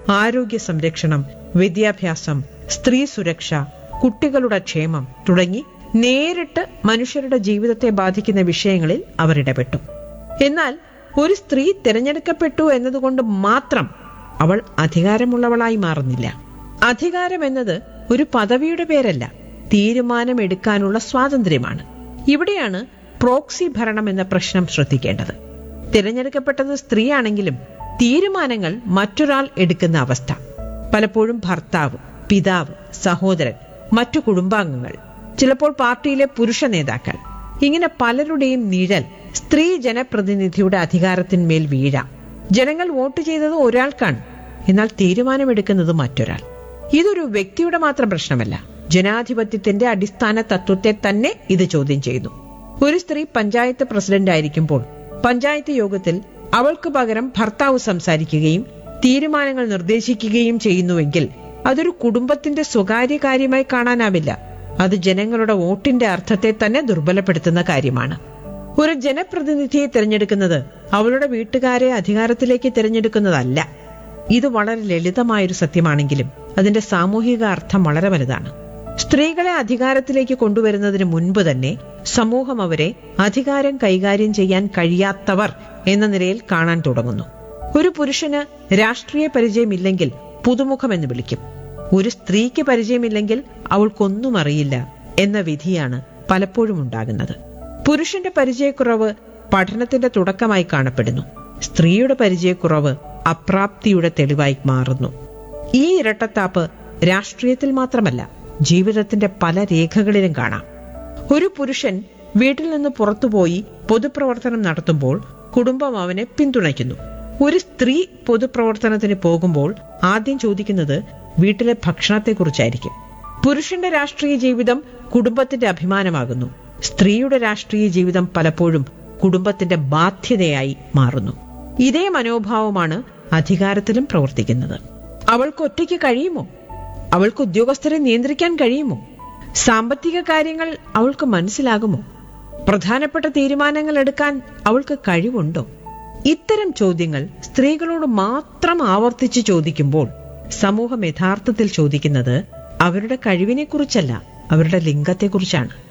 ആരോഗ്യ സംരക്ഷണം വിദ്യാഭ്യാസം സ്ത്രീ സുരക്ഷ കുട്ടികളുടെ ക്ഷേമം തുടങ്ങി നേരിട്ട് മനുഷ്യരുടെ ജീവിതത്തെ ബാധിക്കുന്ന വിഷയങ്ങളിൽ അവർ ഇടപെട്ടു എന്നാൽ ഒരു സ്ത്രീ തിരഞ്ഞെടുക്കപ്പെട്ടു എന്നതുകൊണ്ട് മാത്രം അവൾ അധികാരമുള്ളവളായി മാറുന്നില്ല അധികാരം എന്നത് ഒരു പദവിയുടെ പേരല്ല തീരുമാനമെടുക്കാനുള്ള സ്വാതന്ത്ര്യമാണ് ഇവിടെയാണ് പ്രോക്സി ഭരണം എന്ന പ്രശ്നം ശ്രദ്ധിക്കേണ്ടത് തിരഞ്ഞെടുക്കപ്പെട്ടത് സ്ത്രീയാണെങ്കിലും തീരുമാനങ്ങൾ മറ്റൊരാൾ എടുക്കുന്ന അവസ്ഥ പലപ്പോഴും ഭർത്താവ് പിതാവ് സഹോദരൻ മറ്റു കുടുംബാംഗങ്ങൾ ചിലപ്പോൾ പാർട്ടിയിലെ പുരുഷ നേതാക്കൾ ഇങ്ങനെ പലരുടെയും നിഴൽ സ്ത്രീ ജനപ്രതിനിധിയുടെ അധികാരത്തിന്മേൽ വീഴാം ജനങ്ങൾ വോട്ട് ചെയ്തത് ഒരാൾക്കാണ് എന്നാൽ തീരുമാനമെടുക്കുന്നത് മറ്റൊരാൾ ഇതൊരു വ്യക്തിയുടെ മാത്രം പ്രശ്നമല്ല ജനാധിപത്യത്തിന്റെ അടിസ്ഥാന തത്വത്തെ തന്നെ ഇത് ചോദ്യം ചെയ്യുന്നു ഒരു സ്ത്രീ പഞ്ചായത്ത് പ്രസിഡന്റ് ആയിരിക്കുമ്പോൾ പഞ്ചായത്ത് യോഗത്തിൽ അവൾക്ക് പകരം ഭർത്താവ് സംസാരിക്കുകയും തീരുമാനങ്ങൾ നിർദ്ദേശിക്കുകയും ചെയ്യുന്നുവെങ്കിൽ അതൊരു കുടുംബത്തിന്റെ സ്വകാര്യ കാര്യമായി കാണാനാവില്ല അത് ജനങ്ങളുടെ വോട്ടിന്റെ അർത്ഥത്തെ തന്നെ ദുർബലപ്പെടുത്തുന്ന കാര്യമാണ് ഒരു ജനപ്രതിനിധിയെ തിരഞ്ഞെടുക്കുന്നത് അവളുടെ വീട്ടുകാരെ അധികാരത്തിലേക്ക് തിരഞ്ഞെടുക്കുന്നതല്ല ഇത് വളരെ ലളിതമായൊരു സത്യമാണെങ്കിലും അതിന്റെ സാമൂഹിക അർത്ഥം വളരെ വലുതാണ് സ്ത്രീകളെ അധികാരത്തിലേക്ക് കൊണ്ടുവരുന്നതിന് മുൻപ് തന്നെ സമൂഹം അവരെ അധികാരം കൈകാര്യം ചെയ്യാൻ കഴിയാത്തവർ എന്ന നിലയിൽ കാണാൻ തുടങ്ങുന്നു ഒരു പുരുഷന് രാഷ്ട്രീയ പരിചയമില്ലെങ്കിൽ പുതുമുഖമെന്ന് വിളിക്കും ഒരു സ്ത്രീക്ക് പരിചയമില്ലെങ്കിൽ അവൾക്കൊന്നും അറിയില്ല എന്ന വിധിയാണ് പലപ്പോഴും ഉണ്ടാകുന്നത് പുരുഷന്റെ പരിചയക്കുറവ് പഠനത്തിന്റെ തുടക്കമായി കാണപ്പെടുന്നു സ്ത്രീയുടെ പരിചയക്കുറവ് അപ്രാപ്തിയുടെ തെളിവായി മാറുന്നു ഈ ഇരട്ടത്താപ്പ് രാഷ്ട്രീയത്തിൽ മാത്രമല്ല ജീവിതത്തിന്റെ പല രേഖകളിലും കാണാം ഒരു പുരുഷൻ വീട്ടിൽ നിന്ന് പുറത്തുപോയി പൊതുപ്രവർത്തനം നടത്തുമ്പോൾ കുടുംബം അവനെ പിന്തുണയ്ക്കുന്നു ഒരു സ്ത്രീ പൊതുപ്രവർത്തനത്തിന് പോകുമ്പോൾ ആദ്യം ചോദിക്കുന്നത് വീട്ടിലെ ഭക്ഷണത്തെക്കുറിച്ചായിരിക്കും പുരുഷന്റെ രാഷ്ട്രീയ ജീവിതം കുടുംബത്തിന്റെ അഭിമാനമാകുന്നു സ്ത്രീയുടെ രാഷ്ട്രീയ ജീവിതം പലപ്പോഴും കുടുംബത്തിന്റെ ബാധ്യതയായി മാറുന്നു ഇതേ മനോഭാവമാണ് അധികാരത്തിലും പ്രവർത്തിക്കുന്നത് അവൾക്ക് ഒറ്റയ്ക്ക് കഴിയുമോ അവൾക്ക് ഉദ്യോഗസ്ഥരെ നിയന്ത്രിക്കാൻ കഴിയുമോ സാമ്പത്തിക കാര്യങ്ങൾ അവൾക്ക് മനസ്സിലാകുമോ പ്രധാനപ്പെട്ട തീരുമാനങ്ങൾ എടുക്കാൻ അവൾക്ക് കഴിവുണ്ടോ ഇത്തരം ചോദ്യങ്ങൾ സ്ത്രീകളോട് മാത്രം ആവർത്തിച്ച് ചോദിക്കുമ്പോൾ സമൂഹം യഥാർത്ഥത്തിൽ ചോദിക്കുന്നത് അവരുടെ കഴിവിനെക്കുറിച്ചല്ല അവരുടെ ലിംഗത്തെക്കുറിച്ചാണ്